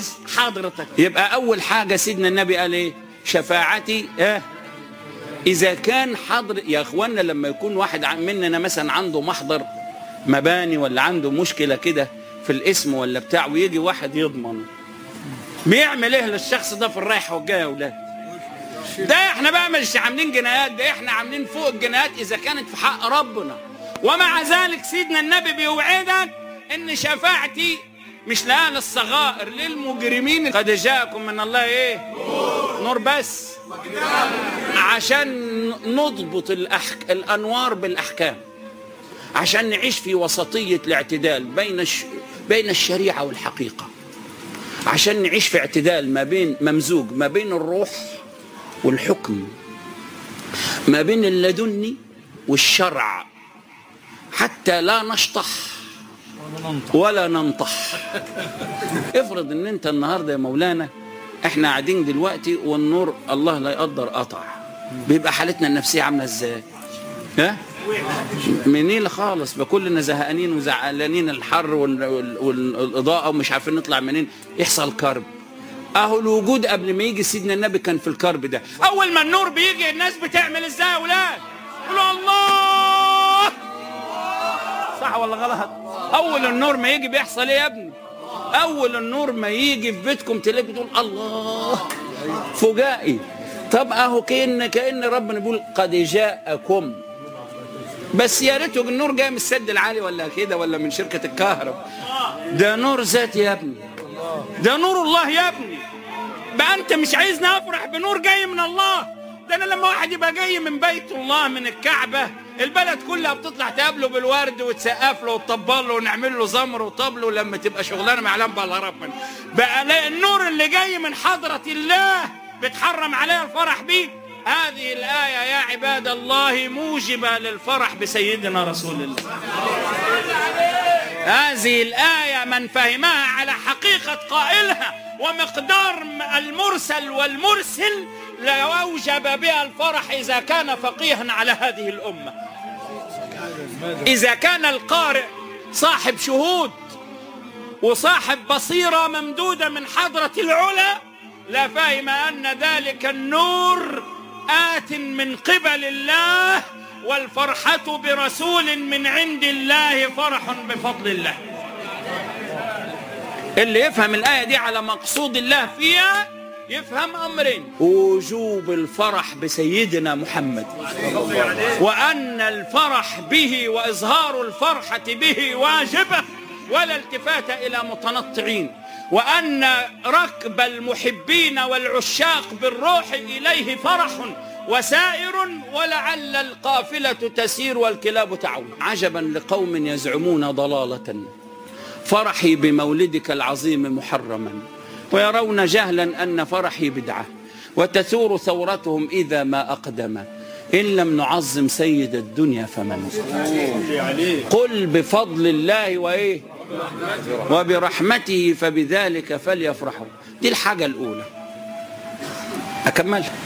حضرتك يبقى اول حاجه سيدنا النبي قال ايه شفاعتي اه اذا كان حضر يا اخوانا لما يكون واحد عن- مننا مثلا عنده محضر مباني ولا عنده مشكله كده في الاسم ولا بتاع ويجي واحد يضمن بيعمل ايه للشخص ده في الرايحه والجايه يا اولاد ده احنا بقى مش عاملين جنايات ده احنا عاملين فوق الجنايات اذا كانت في حق ربنا ومع ذلك سيدنا النبي بيوعدك ان شفاعتي مش لاهل الصغائر للمجرمين قد جاءكم من الله ايه نور بس عشان نضبط الأحك... الانوار بالاحكام عشان نعيش في وسطيه الاعتدال بين الش... بين الشريعه والحقيقه عشان نعيش في اعتدال ما بين ممزوج ما بين الروح والحكم ما بين اللدني والشرع حتى لا نشطح ولا ننطح افرض ان انت النهارده يا مولانا احنا قاعدين دلوقتي والنور الله لا يقدر قطع بيبقى حالتنا النفسيه عامله ازاي ها منيل خالص بكلنا زهقانين وزعلانين الحر وال- وال- والاضاءه ومش عارفين نطلع منين يحصل كرب اهو الوجود قبل ما يجي سيدنا النبي كان في الكرب ده اول ما النور بيجي الناس بتعمل ازاي يا اولاد يقولوا الله صح ولا غلط اول النور ما يجي بيحصل ايه يا ابني اول النور ما يجي في بيتكم تلاقي بتقول الله فجائي طب اهو كان كان ربنا بيقول قد جاءكم بس يا ريته النور جاي من السد العالي ولا كده ولا من شركه الكهرباء ده نور ذاتي يا ابني ده نور الله يا ابني بقى انت مش عايزني افرح بنور جاي من الله ده انا لما واحد يبقى جاي من بيت الله من الكعبه البلد كلها بتطلع تقابله بالورد وتسقف له وتطبل له ونعمل له زمر وطبل ولما تبقى شغلانه ما يعلم بها الا ربنا بقى لا- النور اللي جاي من حضره الله بتحرم عليه الفرح بيه هذه الآية يا عباد الله موجبة للفرح بسيدنا رسول الله هذه الآية من فهمها على حقيقة قائلها ومقدار المرسل والمرسل لأوجب بها الفرح إذا كان فقيها على هذه الأمة إذا كان القارئ صاحب شهود وصاحب بصيرة ممدودة من حضرة العلا لفهم أن ذلك النور آت من قبل الله والفرحة برسول من عند الله فرح بفضل الله اللي يفهم الآية دي على مقصود الله فيها يفهم أمرين وجوب الفرح بسيدنا محمد وأن الفرح به وإظهار الفرحة به واجبة ولا التفات إلى متنطعين وأن ركب المحبين والعشاق بالروح إليه فرح وسائر ولعل القافلة تسير والكلاب تعود عجبا لقوم يزعمون ضلالة فرحي بمولدك العظيم محرما ويرون جهلا أن فرحي بدعة وتثور ثورتهم إذا ما أقدم إن لم نعظم سيد الدنيا فمن قل بفضل الله وإيه وبرحمته فبذلك فليفرحوا دي الحاجة الأولى أكملها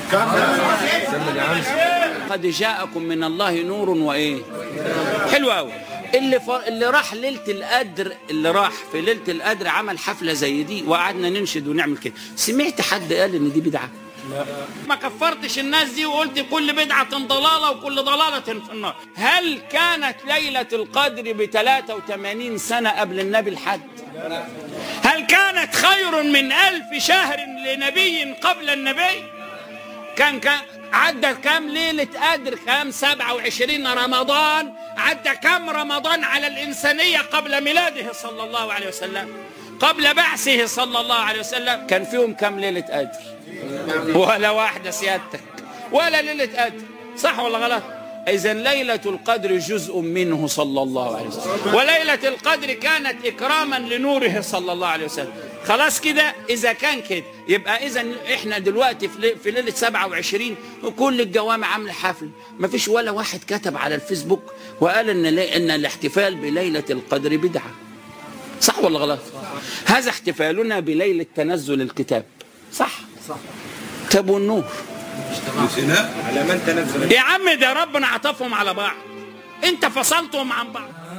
قد جاءكم من الله نور وإيه حلو قوي اللي ف... اللي راح ليله القدر اللي راح في ليله القدر عمل حفله زي دي وقعدنا ننشد ونعمل كده سمعت حد قال ان دي بدعه ما كفرتش الناس دي وقلت كل بدعة ضلالة وكل ضلالة في النار هل كانت ليلة القدر ب 83 سنة قبل النبي الحد هل كانت خير من ألف شهر لنبي قبل النبي كان كان عدى كام ليلة قدر كام 27 رمضان عدى كام رمضان على الإنسانية قبل ميلاده صلى الله عليه وسلم قبل بعثه صلى الله عليه وسلم كان فيهم كام ليلة قدر ولا واحدة سيادتك ولا ليلة قدر صح ولا غلط إذا ليلة القدر جزء منه صلى الله عليه وسلم وليلة القدر كانت إكراما لنوره صلى الله عليه وسلم خلاص كده إذا كان كده يبقى إذا إحنا دلوقتي في لي- في ليلة 27 وكل الجوامع عاملة حفل ما فيش ولا واحد كتب على الفيسبوك وقال إن لي- إن الاحتفال بليلة القدر بدعة صح ولا غلط؟ هذا احتفالنا بليلة تنزل الكتاب صح صح طب والنور على من تنزل يا عم ده ربنا عطفهم على بعض انت فصلتهم عن بعض